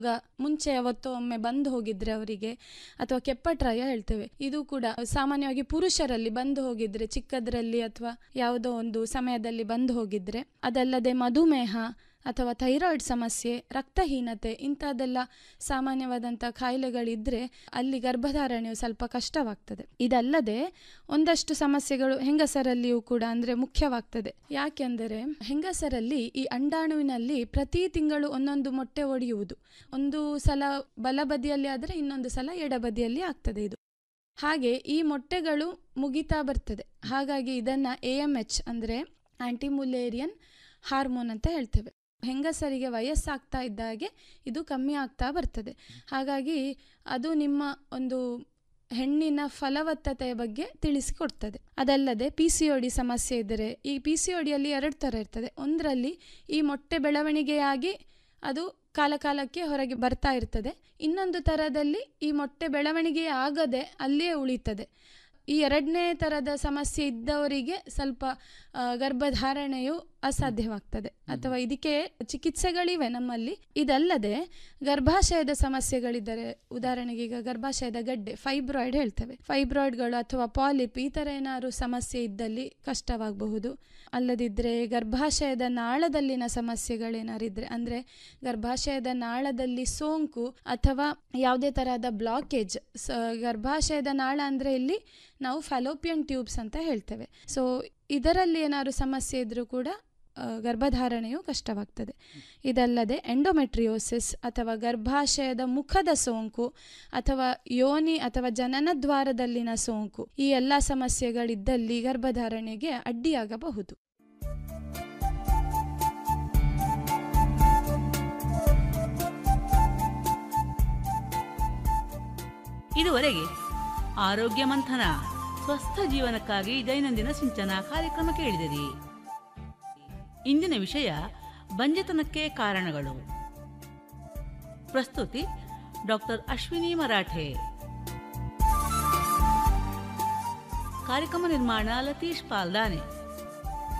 ಈಗ ಮುಂಚೆ ಯಾವತ್ತೋ ಒಮ್ಮೆ ಬಂದು ಹೋಗಿದ್ರೆ ಅವರಿಗೆ ಅಥವಾ ಕೆಪ್ಪಟ್ರಾಯ ಹೇಳ್ತೇವೆ ಇದು ಕೂಡ ಸಾಮಾನ್ಯವಾಗಿ ಪುರುಷರಲ್ಲಿ ಬಂದು ಹೋಗಿದ್ರೆ ಚಿಕ್ಕದ್ರಲ್ಲಿ ಅಥವಾ ಯಾವುದೋ ಒಂದು ಸಮಯದಲ್ಲಿ ಬಂದು ಹೋಗಿದ್ರೆ ಅದಲ್ಲದೆ ಮಧುಮೇಹ ಅಥವಾ ಥೈರಾಯ್ಡ್ ಸಮಸ್ಯೆ ರಕ್ತಹೀನತೆ ಇಂಥದ್ದೆಲ್ಲ ಸಾಮಾನ್ಯವಾದಂಥ ಕಾಯಿಲೆಗಳಿದ್ರೆ ಅಲ್ಲಿ ಗರ್ಭಧಾರಣೆಯು ಸ್ವಲ್ಪ ಕಷ್ಟವಾಗ್ತದೆ ಇದಲ್ಲದೆ ಒಂದಷ್ಟು ಸಮಸ್ಯೆಗಳು ಹೆಂಗಸರಲ್ಲಿಯೂ ಕೂಡ ಅಂದರೆ ಮುಖ್ಯವಾಗ್ತದೆ ಯಾಕೆಂದರೆ ಹೆಂಗಸರಲ್ಲಿ ಈ ಅಂಡಾಣುವಿನಲ್ಲಿ ಪ್ರತಿ ತಿಂಗಳು ಒಂದೊಂದು ಮೊಟ್ಟೆ ಒಡೆಯುವುದು ಒಂದು ಸಲ ಬಲಬದಿಯಲ್ಲಿ ಆದರೆ ಇನ್ನೊಂದು ಸಲ ಎಡಬದಿಯಲ್ಲಿ ಆಗ್ತದೆ ಇದು ಹಾಗೆ ಈ ಮೊಟ್ಟೆಗಳು ಮುಗಿತಾ ಬರ್ತದೆ ಹಾಗಾಗಿ ಇದನ್ನು ಎ ಎಮ್ ಎಚ್ ಅಂದರೆ ಆಂಟಿಮುಲೇರಿಯನ್ ಹಾರ್ಮೋನ್ ಅಂತ ಹೇಳ್ತೇವೆ ಹೆಂಗಸರಿಗೆ ವಯಸ್ಸಾಗ್ತಾ ಇದ್ದಾಗೆ ಇದು ಕಮ್ಮಿ ಆಗ್ತಾ ಬರ್ತದೆ ಹಾಗಾಗಿ ಅದು ನಿಮ್ಮ ಒಂದು ಹೆಣ್ಣಿನ ಫಲವತ್ತತೆಯ ಬಗ್ಗೆ ತಿಳಿಸಿಕೊಡ್ತದೆ ಅದಲ್ಲದೆ ಪಿ ಸಿ ಒ ಡಿ ಸಮಸ್ಯೆ ಇದ್ದರೆ ಈ ಪಿ ಸಿ ಒ ಡಿಯಲ್ಲಿ ಎರಡು ಥರ ಇರ್ತದೆ ಒಂದರಲ್ಲಿ ಈ ಮೊಟ್ಟೆ ಬೆಳವಣಿಗೆಯಾಗಿ ಅದು ಕಾಲಕಾಲಕ್ಕೆ ಹೊರಗೆ ಬರ್ತಾ ಇರ್ತದೆ ಇನ್ನೊಂದು ಥರದಲ್ಲಿ ಈ ಮೊಟ್ಟೆ ಬೆಳವಣಿಗೆ ಆಗದೆ ಅಲ್ಲಿಯೇ ಉಳಿತದೆ ಈ ಎರಡನೇ ಥರದ ಸಮಸ್ಯೆ ಇದ್ದವರಿಗೆ ಸ್ವಲ್ಪ ಆ, ಗರ್ಭಧಾರಣೆಯು ಅಸಾಧ್ಯವಾಗ್ತದೆ ಅಥವಾ ಇದಕ್ಕೆ ಚಿಕಿತ್ಸೆಗಳಿವೆ ನಮ್ಮಲ್ಲಿ ಇದಲ್ಲದೆ ಗರ್ಭಾಶಯದ ಸಮಸ್ಯೆಗಳಿದ್ದರೆ ಉದಾಹರಣೆಗೆ ಈಗ ಗರ್ಭಾಶಯದ ಗಡ್ಡೆ ಫೈಬ್ರಾಯ್ಡ್ ಹೇಳ್ತೇವೆ ಫೈಬ್ರಾಯ್ಡ್ಗಳು ಅಥವಾ ಪಾಲಿಪ್ ಈ ಥರ ಏನಾದ್ರು ಸಮಸ್ಯೆ ಇದ್ದಲ್ಲಿ ಕಷ್ಟವಾಗಬಹುದು ಅಲ್ಲದಿದ್ದರೆ ಗರ್ಭಾಶಯದ ನಾಳದಲ್ಲಿನ ಸಮಸ್ಯೆಗಳೇನಾರಿದ್ರೆ ಅಂದರೆ ಗರ್ಭಾಶಯದ ನಾಳದಲ್ಲಿ ಸೋಂಕು ಅಥವಾ ಯಾವುದೇ ತರಹದ ಬ್ಲಾಕೇಜ್ ಸ ಗರ್ಭಾಶಯದ ನಾಳ ಅಂದರೆ ಇಲ್ಲಿ ನಾವು ಫ್ಯಾಲೋಪಿಯನ್ ಟ್ಯೂಬ್ಸ್ ಅಂತ ಹೇಳ್ತೇವೆ ಸೊ ಇದರಲ್ಲಿ ಏನಾದ್ರು ಸಮಸ್ಯೆ ಇದ್ದರೂ ಕೂಡ ಆ, ಗರ್ಭಧಾರಣೆಯು ಕಷ್ಟವಾಗ್ತದೆ ಇದಲ್ಲದೆ ಎಂಡೋಮೆಟ್ರಿಯೋಸಿಸ್ ಅಥವಾ ಗರ್ಭಾಶಯದ ಮುಖದ ಸೋಂಕು ಅಥವಾ ಯೋನಿ ಅಥವಾ ಜನನ ದ್ವಾರದಲ್ಲಿನ ಸೋಂಕು ಈ ಎಲ್ಲ ಸಮಸ್ಯೆಗಳಿದ್ದಲ್ಲಿ ಗರ್ಭಧಾರಣೆಗೆ ಅಡ್ಡಿಯಾಗಬಹುದು ಇದುವರೆಗೆ ಆರೋಗ್ಯ ಮಂಥನ ಸ್ವಸ್ಥ ಜೀವನಕ್ಕಾಗಿ ದೈನಂದಿನ ಸಿಂಚನ ಕಾರ್ಯಕ್ರಮ ಕೇಳಿದಿರಿ ಇಂದಿನ ವಿಷಯ ಬಂಜೆತನಕ್ಕೆ ಕಾರಣಗಳು ಪ್ರಸ್ತುತಿ ಡಾಕ್ಟರ್ ಅಶ್ವಿನಿ ಮರಾಠೆ ಕಾರ್ಯಕ್ರಮ ನಿರ್ಮಾಣ ಲತೀಶ್ ಪಾಲ್ದಾನೆ